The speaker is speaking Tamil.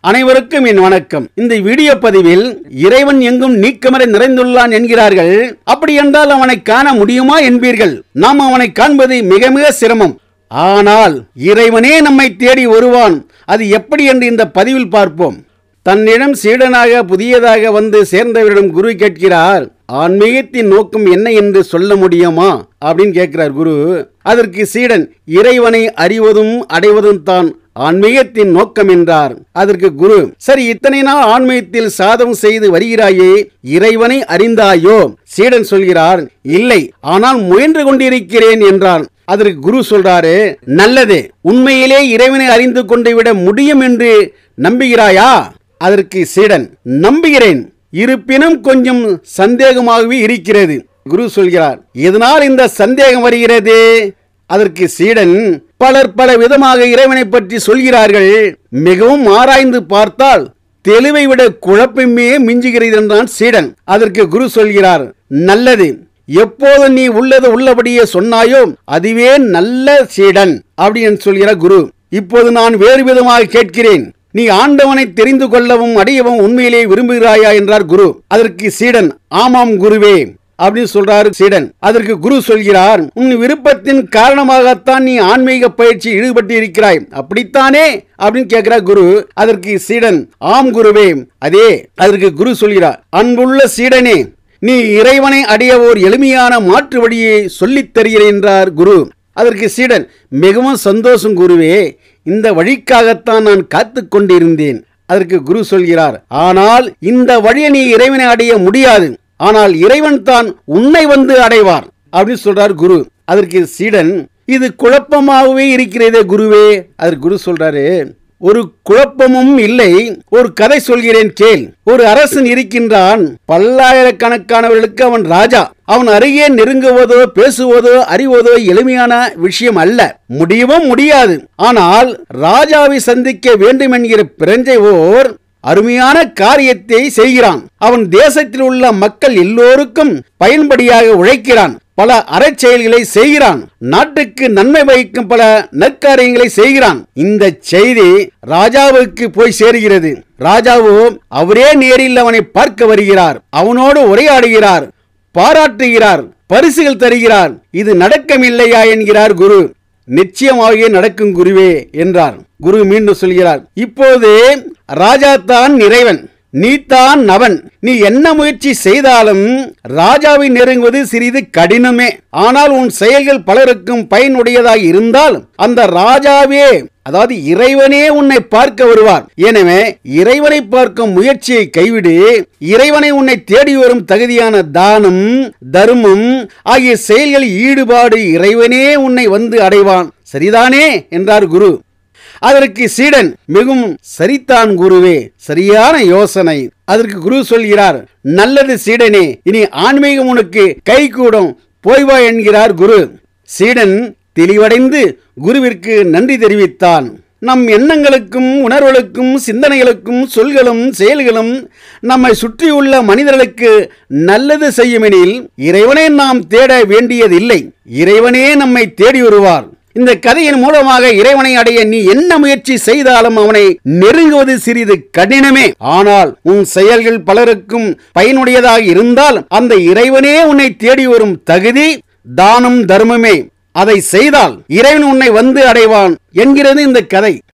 அனைவருக்கும் என் வணக்கம் இந்த வீடியோ பதிவில் இறைவன் எங்கும் நீக்கமறை நிறைந்துள்ளான் என்கிறார்கள் அப்படி என்றால் அவனை காண முடியுமா என்பீர்கள் நாம் அவனை காண்பது மிக மிக சிரமம் ஆனால் இறைவனே நம்மை தேடி வருவான் அது எப்படி என்று இந்த பதிவில் பார்ப்போம் தன்னிடம் சீடனாக புதியதாக வந்து சேர்ந்தவரிடம் குரு கேட்கிறார் ஆன்மீகத்தின் நோக்கம் என்ன என்று சொல்ல முடியுமா அப்படின்னு கேட்கிறார் குரு அதற்கு சீடன் இறைவனை அறிவதும் அடைவதும் தான் ஆன்மீகத்தின் நோக்கம் என்றார் அதற்கு குரு சரி இத்தனை நாள் ஆன்மீகத்தில் சாதம் செய்து வருகிறாயே இறைவனை அறிந்தாயோ சீடன் சொல்கிறார் இல்லை ஆனால் முயன்று கொண்டிருக்கிறேன் என்றான் அதற்கு குரு சொல்றாரு நல்லது உண்மையிலே இறைவனை அறிந்து கொண்டு விட முடியும் என்று நம்புகிறாயா அதற்கு சீடன் நம்புகிறேன் இருப்பினும் கொஞ்சம் சந்தேகமாகவே இருக்கிறது குரு சொல்கிறார் எதனால் இந்த சந்தேகம் வருகிறது அதற்கு சீடன் பலர் பல விதமாக இறைவனை பற்றி சொல்கிறார்கள் மிகவும் ஆராய்ந்து பார்த்தால் தெளிவை விட குழப்பமே மிஞ்சுகிறது என்றான் சீடன் அதற்கு குரு சொல்கிறார் நல்லது எப்போது நீ உள்ளது உள்ளபடியே சொன்னாயோ அதுவே நல்ல சீடன் அப்படின்னு சொல்கிறார் குரு இப்போது நான் வேறு விதமாக கேட்கிறேன் நீ ஆண்டவனை தெரிந்து கொள்ளவும் அடையவும் உண்மையிலே விரும்புகிறாயா என்றார் குரு அதற்கு சீடன் ஆமாம் குருவே அப்படின்னு சொல்றாரு சீடன் அதற்கு குரு சொல்கிறார் உன் விருப்பத்தின் காரணமாகத்தான் நீ ஆன்மீக பயிற்சி ஈடுபட்டு இருக்கிறாய் அப்படித்தானே அப்படின்னு கேட்கிறார் குரு அதற்கு சீடன் ஆம் குருவே அதே அதற்கு குரு சொல்கிறார் அன்புள்ள சீடனே நீ இறைவனை அடைய ஓர் எளிமையான மாற்று வழியை சொல்லித் தருகிறேன் என்றார் குரு அதற்கு சீடன் மிகவும் சந்தோஷம் குருவே இந்த வழிக்காகத்தான் நான் காத்து கொண்டிருந்தேன் அதற்கு குரு சொல்கிறார் ஆனால் இந்த வழியை நீ இறைவனை அடைய முடியாது ஆனால் இறைவன் தான் உன்னை வந்து அடைவார் அப்படின்னு சொல்றார் குரு அதற்கு சீடன் இது குழப்பமாகவே இருக்கிறதே குருவே அதற்கு குரு சொல்றாரு ஒரு குழப்பமும் இல்லை ஒரு கதை சொல்கிறேன் கேள் ஒரு அரசன் இருக்கின்றான் பல்லாயிரக்கணக்கானவர்களுக்கு அவன் ராஜா அவன் அருகே நெருங்குவதோ பேசுவதோ அறிவதோ எளிமையான விஷயம் அல்ல முடியவும் முடியாது ஆனால் ராஜாவை சந்திக்க வேண்டும் என்கிற பிரஞ்சை ஓர் அருமையான காரியத்தை செய்கிறான் அவன் தேசத்தில் உள்ள மக்கள் எல்லோருக்கும் பயன்படியாக உழைக்கிறான் பல அறச்செயல்களை செய்கிறான் நாட்டுக்கு நன்மை வகிக்கும் பல நற்காரியங்களை செய்கிறான் இந்த செய்தி ராஜாவுக்கு போய் சேருகிறது ராஜாவோ அவரே நேரில் அவனை பார்க்க வருகிறார் அவனோடு உரையாடுகிறார் பாராட்டுகிறார் பரிசுகள் தருகிறார் இது நடக்கமில்லையா என்கிறார் குரு நிச்சயமாகவே நடக்கும் குருவே என்றார் குரு மீண்டும் சொல்கிறார் இப்போது ராஜா தான் நிறைவன் நீ தான் நவன் நீ என்ன முயற்சி செய்தாலும் ராஜாவை நெருங்குவது சிறிது கடினமே ஆனால் உன் செயல்கள் பலருக்கும் பயனுடையதாக இருந்தால் அந்த ராஜாவே அதாவது இறைவனே உன்னை பார்க்க வருவார் எனவே இறைவனை பார்க்கும் முயற்சியை கைவிடு இறைவனை உன்னை தேடி வரும் தகுதியான தானம் தர்மம் ஆகிய செயல்களில் ஈடுபாடு இறைவனே உன்னை வந்து அடைவான் சரிதானே என்றார் குரு அதற்கு சீடன் மிகவும் சரிதான் குருவே சரியான யோசனை அதற்கு குரு சொல்கிறார் நல்லது சீடனே இனி ஆன்மீகம் உனக்கு கைகூடும் போய் வா என்கிறார் குரு சீடன் தெளிவடைந்து குருவிற்கு நன்றி தெரிவித்தான் நம் எண்ணங்களுக்கும் உணர்வுகளுக்கும் சிந்தனைகளுக்கும் சொல்களும் செயல்களும் நம்மை சுற்றியுள்ள மனிதர்களுக்கு நல்லது செய்யுமெனில் இறைவனை நாம் தேட வேண்டியதில்லை இறைவனே நம்மை தேடி வருவார் இந்த கதையின் மூலமாக இறைவனை அடைய நீ என்ன முயற்சி செய்தாலும் அவனை நெருங்குவது சிறிது கடினமே ஆனால் உன் செயல்கள் பலருக்கும் பயனுடையதாக இருந்தால் அந்த இறைவனே உன்னை தேடி வரும் தகுதி தானம் தர்மமே அதை செய்தால் இறைவன் உன்னை வந்து அடைவான் என்கிறது இந்த கதை